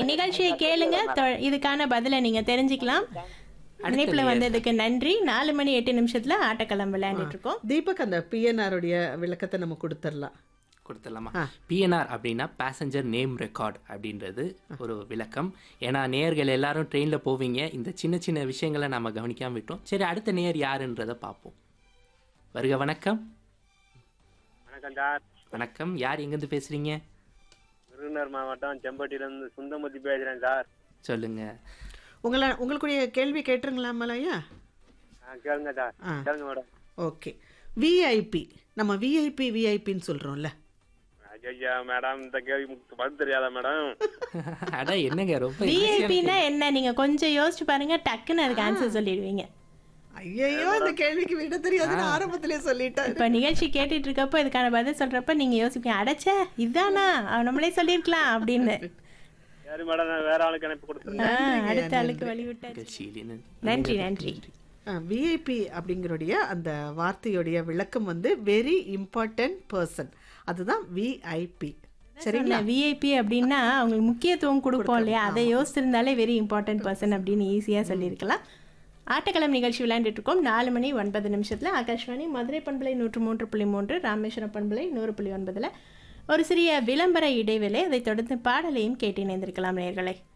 நிகழ்ச்சியை கேளுங்க தொ- இதுக்கான பதிலை நீங்க தெரிஞ்சுக்கலாம் இணைப்புல வந்ததுக்கு நன்றி நாலு மணி எட்டு நிமிஷத்துல ஆட்டக்களம் விளையாண்டுட்டு இருக்கோம் தீபக் அந்த பிஎன்ஆர் உடைய விளக்கத்தை நம்ம கொடுத்துடலாம் கொடுத்துடலாமா பிஎன்ஆர் அப்படின்னா பேசஞ்சர் நேம் ரெக்கார்ட் அப்படின்றது ஒரு விளக்கம் ஏன்னா நேயர்கள் எல்லாரும் ட்ரெயினில் போவீங்க இந்த சின்ன சின்ன விஷயங்களை நம்ம கவனிக்காம விட்டோம் சரி அடுத்த நேயர் யாருன்றதை பார்ப்போம் வருக வணக்கம் வணக்கம் சார் வணக்கம் யார் எங்கேருந்து பேசுறீங்க விருதுநகர் மாவட்டம் செம்பட்டியிலேருந்து சுந்தமூர்த்தி பேசுகிறேன் சார் சொல்லுங்க உங்களை உங்களுக்குரிய கேள்வி கேட்டுருங்களாமலையா ஆ கேளுங்க சார் ஆ. கேளுங்க மேடம் ஓகே விஐபி நம்ம விஐபி விஐபின்னு சொல்கிறோம்ல ஐயா மேடம் இந்த கேள்வி பதில் தெரியாதா மேடம் அட என்னங்க ரொம்ப விஐபின்னா என்ன நீங்க கொஞ்சம் யோசிச்சு பாருங்க டக்குன்னு அதுக்கு ஆன்சர் சொல்லிடுவீங்க ஐயோ அந்த கேள்விக்கு விட தெரியாதுன்னு ஆரம்பத்திலே சொல்லிட்டாரு இப்ப நிகழ்ச்சி கேட்டுட்டு இருக்கப்போ இதுக்கான பதில் சொல்றப்ப நீங்க யோசிப்பீங்க அடைச்ச இதானா அவன் நம்மளே சொல்லியிருக்கலாம் அப்படின்னு சரி மேடம் நான் வேற ஆளுக்கு அனுப்பி கொடுத்துருங்க ஆ, அடுத்த ஆளுக்கு வழிவிட்டாச்சு நிகழ்ச்சியில் நன்றி நன்றி விஐபி அப்படிங்கிறடைய அந்த வார்த்தையுடைய விளக்கம் வந்து வெரி இம்பார்ட்டன்ட் பர்சன் அதுதான் விஐபி சரிங்களா விஐபி அப்படின்னா அவங்களுக்கு முக்கியத்துவம் கொடுப்போம் இல்லையா அதை யோசிச்சிருந்தாலே வெரி இம்பார்ட்டன்ட் பர்சன் அப்படின்னு ஈஸியாக சொல்லியிருக்கலாம் ஆட்டக்களம் நிகழ்ச்சி விளையாண்டுட்டு இருக்கோம் நாலு மணி ஒன்பது நிமிஷத்தில் ஆகாஷ்வாணி மதுரை பண்பலை நூற்று மூன்று புள்ளி மூன்று ராமேஸ்வரம் பண்பலை நூறு புள்ளி ஒன்பதில் ஒரு சிறிய விளம்பர இடைவேளை அதைத் தொடர்ந்து பாடலையும் கேட்டு இணைந்திருக்கலாம் நேயர்களே